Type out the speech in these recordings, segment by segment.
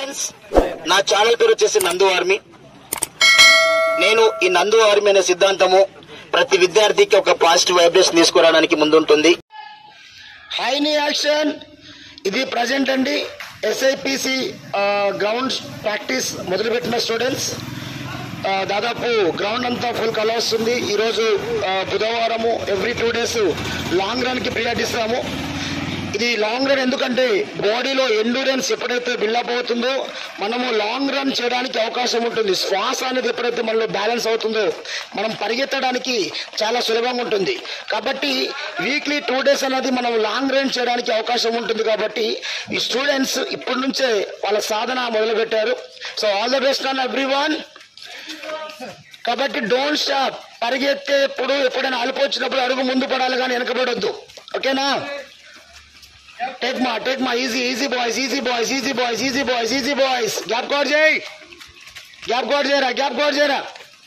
Friends నా channel పేరు వచ్చేసి నందు ఆర్మీ నేను ఈ నందు ఆర్మీ అనే సిద్ధాంతము ప్రతి విద్యార్థికి ఒక పాజిటివ్ వైబ్రేషన్ తీసుకురావడానికి ముందుంటుంది హైని యాక్షన్ ఇది ప్రజెంట్ అండి ఎస్ఐపిసి గ్రౌండ్ ప్రాక్టీస్ మొదలుపెట్టిన స్టూడెంట్స్ ఆ, దాదాపు గ్రౌండ్ అంతా ఫుల్ కల వస్తుంది ఈరోజు ఆ, బుధవారము every two days long run కి ప్రియారిటీ ఇస్తాము ఇది లాంగ్ రన్ ఎందుకంటే బాడీలో ఎండూరెన్స్ ఎప్పుడైతే బిల్డప్ అవుతుందో మనము లాంగ్ రన్ చేయడానికి అవకాశం ఉంటుంది శ్వాస అనేది ఎప్పుడైతే మనలో బ్యాలెన్స్ అవుతుందో మనం పరిగెత్తడానికి చాలా సులభంగా ఉంటుంది కాబట్టి వీక్లీ టూ డేస్ అనేది మనం లాంగ్ రన్ చేయడానికి అవకాశం ఉంటుంది కాబట్టి ఈ స్టూడెంట్స్ ఇప్పటి నుంచే వాళ్ళ సాధన మొదలుపెట్టారు so all the best and everyone కాబట్టి డోంట్ స్టాప్ పరిగెత్తేప్పుడు ఎప్పుడైనా అలుపు వచ్చినప్పుడు అడుగు ముందు పడాలి కానీ వెనకబడొద్దు ఓకేనా టేక్ మా టేక్ మా easy easy boys easy boys easy boys easy boys easy boys gap కోడ్ చేయి గ్యాప్ కోడ్ చేయరా గ్యాప్ కోడ్ చేయరా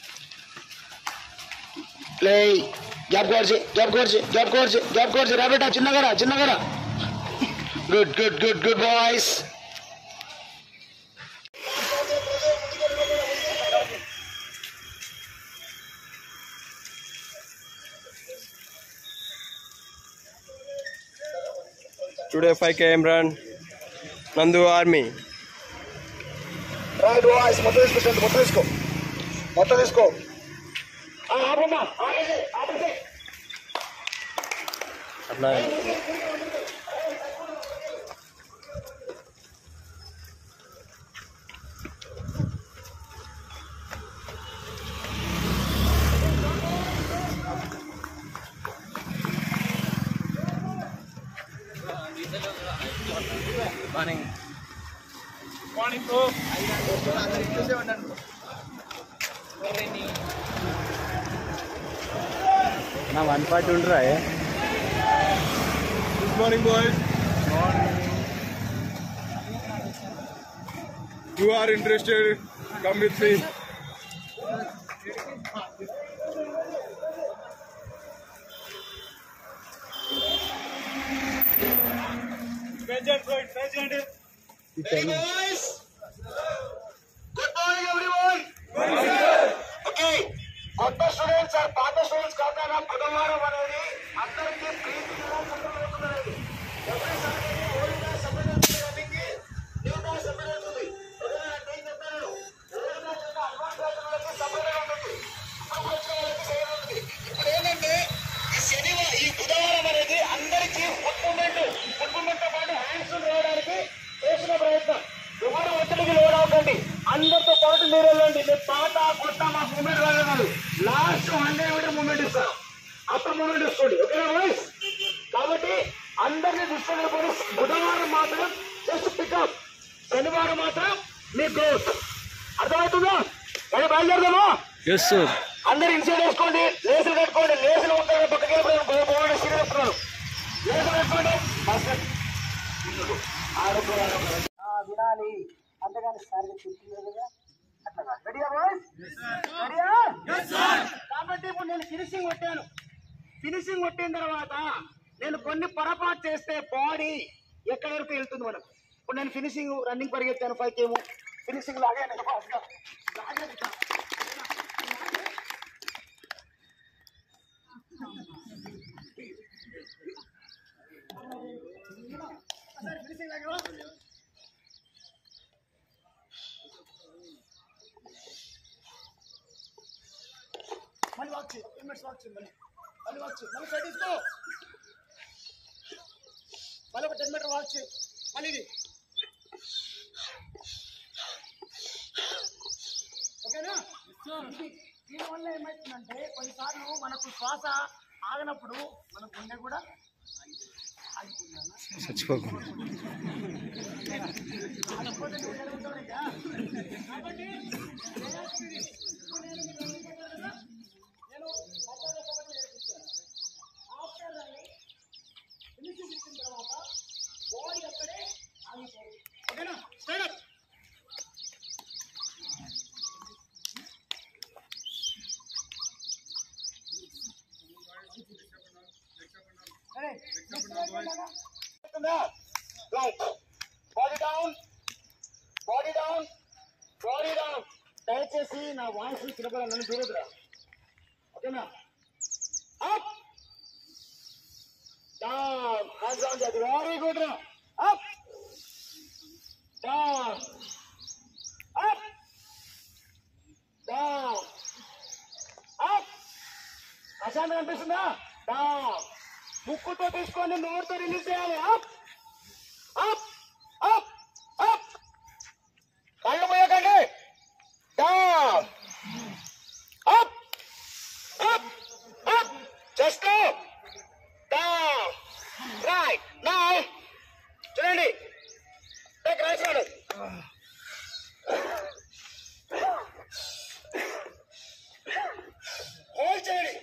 లే గ్యాప్ కోడ్ చేయి గ్యాప్ కోడ్ చేయి గ్యాప్ కోడ్ చేయి గ్యాప్ కోడ్ చేయి రా బేటా చిన్నగా రా చిన్నగా రా good good good good boys Today 5 km run. Nandu Army. Right boys మొత్తం తీసుకో మొత్తం తీసుకో మొత్తం తీసుకో ఆపమ్మా ఆపేసి ఆపేసి అట్లా నా వన్ పార్టీ ఉండరా Good morning, boys. You are interested? Come with me. Good morning everyone okay కొత్త స్టూడెంట్స్ ఆర్ పాత స్టూడెంట్స్ కాకుండా బుధవారం అనేది అందరికీ ప్రీతిగా సంబంధమవుతున్నది every Saturday old class subject running new class subject అవుతుంది ఓకేనా నేను చెప్తాను ఓల్డ్ క్లాస్ అంటే అడ్వాన్స్ క్లాస్ వాళ్ళకి సపరేట్ ఉంటుంది ఇప్పుడు వచ్చిన వాళ్ళకి సెకండ్ ఉంటుంది ఇప్పుడు ఏంటంటే ఈ శనివారం ఈ బుధవారం అనేది అందరికీ ఫుట్ మూమెంట్ ఫుట్ మూమెంట్ తో పాటు హ్యాండ్స్ రావడానికి చేసిన ప్రయత్నం ఎవరు ఒత్తిడికి లోడ్ అవ్వకండి అందరితో పాటు మీరు వెళ్ళండి మీరు పాత కొత్త మాకు మూమెంట్ రాలేదు లాస్ట్ హండ్రెడ్ మీటర్ మూమెంట్ ఇస్తారు అప్పుడు మూమెంట్ ఇస్తుంది ఓకేనా బాయ్స్ కాబట్టి అందరినీ దృష్టిలో పెట్టుకొని బుధవారం మాత్రం జస్ట్ పికప్ శనివారం మాత్రం మీ గ్రోత్ అర్థమవుతుందా మరి బయలుదేరదామా ఎస్ సార్ అందరు ఇన్సైడ్ వేసుకోండి లేసులు కట్టుకోండి లేసులు ఉంటాయి పక్కకి పోవాలి సీరియల్ వేస్తున్నారు లేసులు కట్టుకోండి ఫస్ట్ ఆడుకోవాలి వినాలి అంతేగాని సరిగ్గా చెప్తున్నారు కదా అట్లా రెడీయా బాయ్స్ రెడీయా కాబట్టి ఇప్పుడు నేను ఫినిషింగ్ కొట్టాను ఫినిషింగ్ కొట్టిన తర్వాత నేను కొన్ని పొరపాటు చేస్తే బాడీ ఎక్కడి వరకు వెళ్తుంది మనం ఇప్పుడు నేను ఫినిషింగ్ రన్నింగ్ పరిగెత్తాను ఫైవ్ కేమో ఫినిషింగ్ లాగాను ఫాస్ట్గా లాగాను ఇట్లా. మళ్ళీ వాక్ చేయి టెన్ మినిట్స్ వాక్ చేయి మళ్ళీ మళ్ళీ వాక్ చేయి మళ్ళీ సైడ్ తీసుకో మళ్ళీ ఒక టెన్ మీటర్ వాక్ చేయి మళ్ళీ ఇది ఓకేనా ఇది- దీనివల్ల ఏమవుతుందంటే కొన్నిసార్లు మనకు శ్వాస ఆగినప్పుడు మన గుండె కూడా చచ్చిపోకు ఆగిపోతే నువ్వు జరుగుతావు ఇక. కాబట్టి చేయాల్సింది ఇప్పుడు నేను మీకు ఏం చెప్పాను కదా? నేను మధ్యలో ఒకటి నేర్పిస్తాను ఆఫ్టర్ రన్నింగ్ ఫినిషింగ్ ఇచ్చిన తర్వాత బాడీ అక్కడే ఆగిపోయి ఓకేనా straight up Right. Body down. Body దయచేసి నా వాయిస్ చిన్నపిల్ల నన్ను చూడదురా ఓకేనా అప్ డౌన్ హ్యాండ్స్ డౌన్ చేయాలి వెరీ గుడ్ రా up down up down up అశాంతి కనిపిస్తుందా డౌన్ ముక్కుతో తీసుకొని నోరుతో రిలీజ్ చేయాలి అప్ అప్ అప్ అప్ కళ్ళు పోయకండి down up up up just down right now చూడండి టేక్ రైట్ సైడ్ హోల్డ్ చేయండి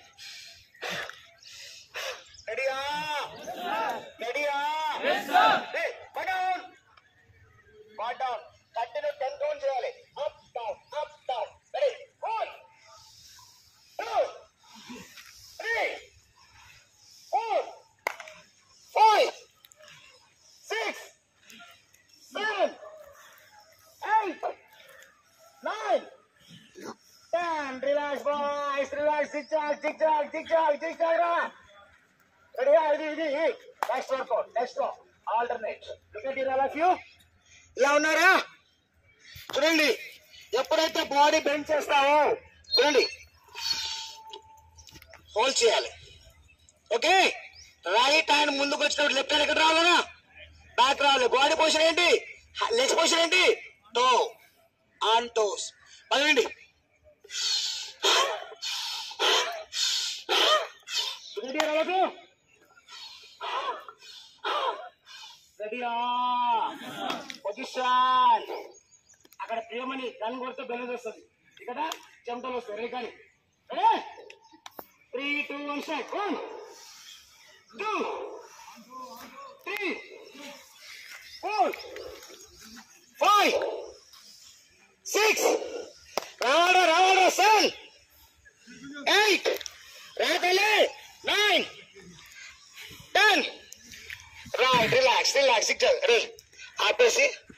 రెడీయా రెడీయా Hey, put down. Put down. Continue ten count చేయాలి. Up, down, up, down. Ready? One, two, three, four, five, six, seven, eight, nine, ten. Relax, boys. Relax. Zigzag, zigzag, zigzag, zigzag. రా. రెడీయా ఇది ఇది next workout next alternate look at all of you ఇలా ఉన్నారా చూడండి ఎప్పుడైతే body bend చేస్తావో చూడండి హోల్డ్ చేయాలి ఓకే రైట్ హ్యాండ్ ముందుకు వచ్చినప్పుడు లెఫ్ట్ హ్యాండ్ ఎక్కడ రావాలనా బ్యాక్ రావాలి బాడీ పొజిషన్ ఏంటి లెగ్స్ పొజిషన్ ఏంటి టో ఆన్ టోస్ పదండి రెడీ రావచ్చు రెడీయా పొజిషన్ అక్కడ ప్రేమని కన్ను కొడితే బెల్లది వస్తుంది ఇక్కడ చెమటలు వస్తాయి రే కానీ three two one start one two three four five six రావడా రావడా సెవెన్ ఎయిట్ రాతలే nine ten right relax relax ఇక్కడ రే ఆపేసి